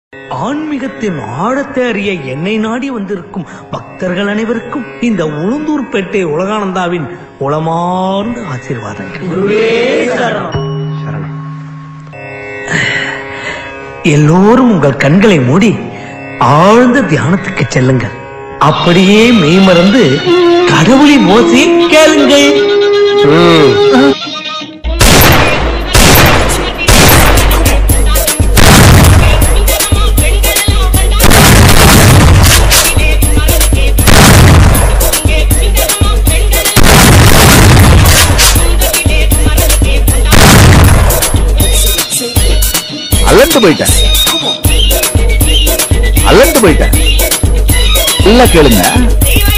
ஆன்மீகத்தின் ஆழத்தை அறிய என்னை நாடி வந்திருக்கும் பக்தர்கள் அனைவருக்கும் இந்த உளுந்தூர்பேட்டை உலகானந்தாவின் உளமார்ந்த ஆசீர்வாதங்கள் சரணம். எல்லோரும் உங்கள் கண்களை மூடி ஆழ்ந்த தியானத்துக்கு செல்லுங்கள் அப்படியே மெய்மறந்து கடவுளின் ஓசையை கேளுங்கள் அலண்டு போயிட்டேன் அலண்டு போயிட்டேன் நல்லா கேளுங்க